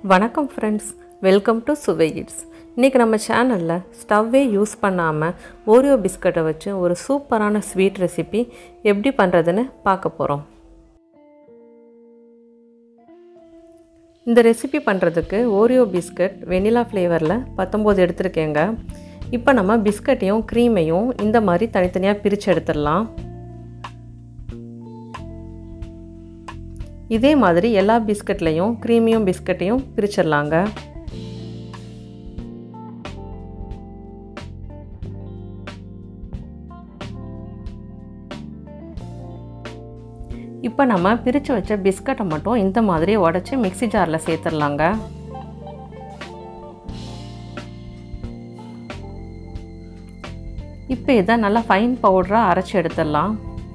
வணக்கம் friends welcome to Suvai it's இன்றைக்கி நம்ம சேனலில் ஸ்டவ்வே யூஸ் பண்ணாமல் ஓரியோ பிஸ்கட்டை வச்சு ஒரு சூப்பரான ஸ்வீட் ரெசிபி எப்படி பண்ணுறதுன்னு பார்க்க போகிறோம் இந்த ரெசிபி பண்ணுறதுக்கு ஓரியோ பிஸ்கட் வெனிலா ஃப்ளேவரில் பத்தொம்போது எடுத்திருக்கேங்க இப்போ நம்ம பிஸ்கட்டையும் க்ரீமையும் இந்த மாதிரி தனித்தனியாக பிரித்து எடுத்துடலாம் இதே மாதிரி எல்லா பிஸ்கட்லேயும் க்ரீமியும் பிஸ்கட்டையும் பிரிச்சிடலாங்க இப்போ நம்ம பிரித்து வச்ச பிஸ்கட்டை மட்டும் இந்த மாதிரி உடச்சி மிக்சி ஜாரில் சேர்த்துடலாங்க இப்போ இதை நல்லா ஃபைன் பவுடராக அரைச்சி எடுத்துடலாம்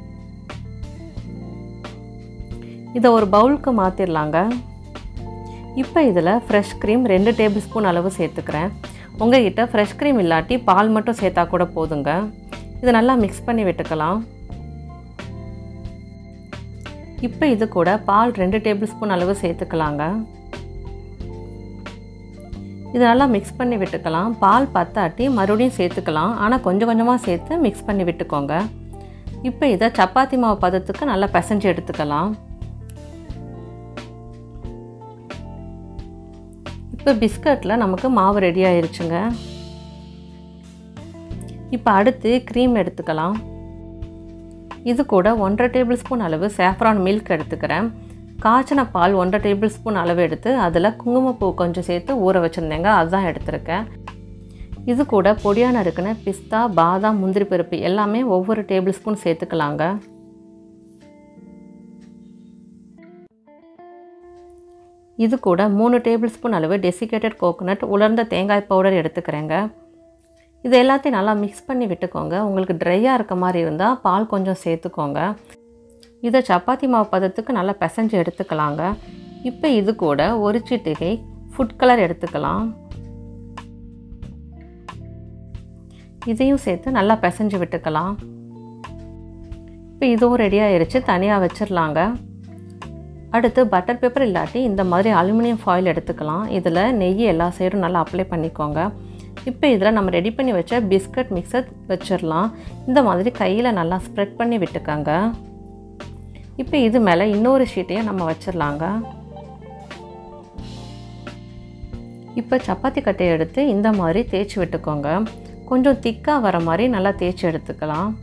இதை ஒரு பவுலுக்கு மாற்றிடலாங்க இப்போ இதில் ஃப்ரெஷ் க்ரீம் ரெண்டு டேபிள் ஸ்பூன் அளவு சேர்த்துக்கிறேன் உங்கள்கிட்ட ஃப்ரெஷ் க்ரீம் இல்லாட்டி பால் மட்டும் சேர்த்தா கூட போதுங்க இதை நல்லா மிக்ஸ் பண்ணி விட்டுக்கலாம் இப்போ இது கூட பால் ரெண்டு டேபிள் ஸ்பூன் அளவு சேர்த்துக்கலாங்க இது நல்லா மிக்ஸ் பண்ணி விட்டுக்கலாம் பால் பத்தாட்டி மறுபடியும் சேர்த்துக்கலாம் ஆனால் கொஞ்சம் கொஞ்சமாக சேர்த்து மிக்ஸ் பண்ணி விட்டுக்கோங்க இப்போ இதை சப்பாத்தி மாவு பதத்துக்கு நல்லா பிசைஞ்சு எடுத்துக்கலாம் இப்போ பிஸ்கட்டில் நமக்கு மாவு ரெடி ஆயிருச்சுங்க இப்போ அடுத்து க்ரீம் எடுத்துக்கலாம் இது கூட ஒன்றரை டேபிள் ஸ்பூன் அளவு சேஃப்ரான் மில்க் எடுத்துக்கிறேன் காய்ச்சின பால் ஒன்றரை டேபிள் ஸ்பூன் அளவு எடுத்து அதில் குங்குமப்பூ கொஞ்சம் சேர்த்து ஊற வச்சுருந்தேங்க அதுதான் எடுத்திருக்கேன் இது கூட பொடியாக நறுக்குன பிஸ்தா பாதாம் முந்திரி பருப்பு எல்லாமே ஒவ்வொரு டேபிள் ஸ்பூன் சேர்த்துக்கலாங்க இது கூட மூணு டேபிள் ஸ்பூன் அளவு டெசிகேட்டட் கோகோனட் உலர்ந்த தேங்காய் பவுடர் எடுத்துக்கிறேங்க இது எல்லாத்தையும் நல்லா மிக்ஸ் பண்ணி விட்டுக்கோங்க உங்களுக்கு ட்ரையாக இருக்க மாதிரி இருந்தால் பால் கொஞ்சம் சேர்த்துக்கோங்க இதை சப்பாத்தி மாவு பதத்துக்கு நல்லா பிசைஞ்சு எடுத்துக்கலாங்க இப்போ இது கூட ஒரு சிட்டிகை ஃபுட் கலர் எடுத்துக்கலாம் இதையும் சேர்த்து நல்லா பிசைஞ்சு விட்டுக்கலாம் இப்போ இதுவும் ரெடி ஆயிடுச்சு தனியாக வச்சிடலாங்க அடுத்து பட்டர் பேப்பர் இல்லாட்டி இந்த மாதிரி அலுமினியம் ஃபாயில் எடுத்துக்கலாம் இதில் நெய் எல்லா சைடும் நல்லா அப்ளை பண்ணிக்கோங்க இப்போ இதில் நம்ம ரெடி பண்ணி வச்ச பிஸ்கட் மிக்சர் வச்சிடலாம் இந்த மாதிரி கையில் நல்லா ஸ்ப்ரெட் பண்ணி விட்டுக்கோங்க இப்போ இது மேலே இன்னொரு ஷீட்டையும் நம்ம வச்சிடலாங்க இப்போ சப்பாத்தி கட்டையை எடுத்து இந்த மாதிரி தேய்ச்சி விட்டுக்கோங்க கொஞ்சம் திக்காக வர மாதிரி நல்லா தேய்ச்சி எடுத்துக்கலாம்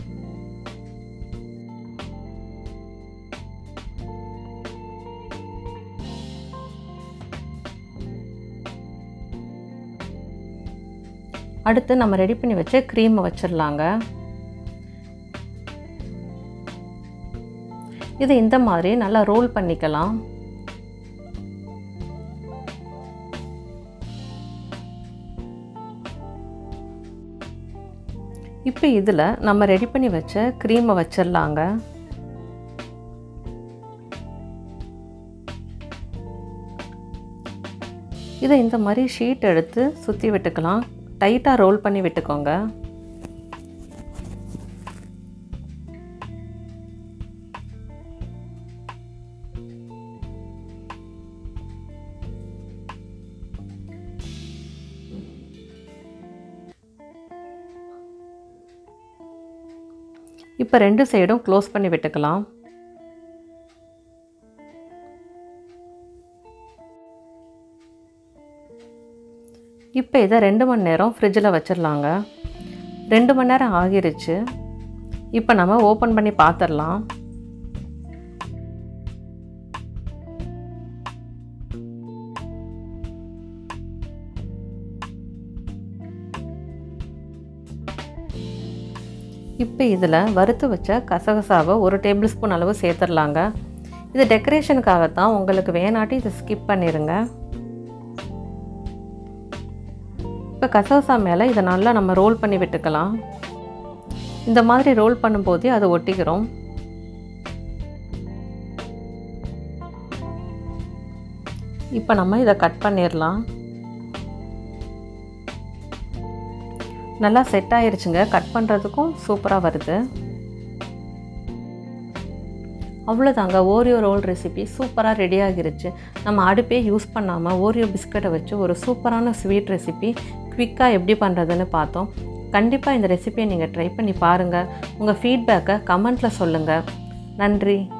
அடுத்து நம்ம ரெடி பண்ணி வச்ச க்ரீமை வச்சிடலாங்க இது இந்த மாதிரி நல்லா ரோல் பண்ணிக்கலாம் இப்போ இதில் நம்ம ரெடி பண்ணி வச்ச க்ரீமை வச்சிடலாங்க இதை இந்த மாதிரி ஷீட் எடுத்து சுற்றி விட்டுக்கலாம் டைட்டாக ரோல் பண்ணி விட்டுக்கோங்க இப்போ ரெண்டு சைடும் க்ளோஸ் பண்ணி விட்டுக்கலாம் இப்போ இதை ரெண்டு மணி நேரம் ஃப்ரிட்ஜில் வச்சிடலாங்க ரெண்டு மணி நேரம் ஆகிருச்சு இப்போ நம்ம ஓப்பன் பண்ணி பார்த்துடலாம் இப்போ இதில் வறுத்து வச்ச கசகசாவை ஒரு டேபிள் ஸ்பூன் அளவு சேர்த்துடலாங்க இது டெக்கரேஷனுக்காகத்தான் உங்களுக்கு வேணாட்டி இதை ஸ்கிப் பண்ணிடுங்க இப்போ கசகசா மேலே இதை நல்லா நம்ம ரோல் பண்ணி விட்டுக்கலாம் இந்த மாதிரி ரோல் பண்ணும்போதே அது ஒட்டிக்கிறோம் இப்போ நம்ம இதை கட் பண்ணிடலாம் நல்லா செட் ஆயிருச்சுங்க கட் பண்ணுறதுக்கும் சூப்பராக வருது அவ்வளோதாங்க ஓரியோ ரோல் ரெசிபி சூப்பராக ரெடி ஆகிருச்சு நம்ம அடுப்பே யூஸ் பண்ணாமல் ஓரியோ பிஸ்கட்டை வச்சு ஒரு சூப்பரான ஸ்வீட் ரெசிபி குவிக்காக எப்படி பண்ணுறதுன்னு பார்த்தோம் கண்டிப்பாக இந்த ரெசிபியை நீங்கள் ட்ரை பண்ணி பாருங்கள் உங்கள் ஃபீட்பேக்கை கமெண்ட்டில் சொல்லுங்கள் நன்றி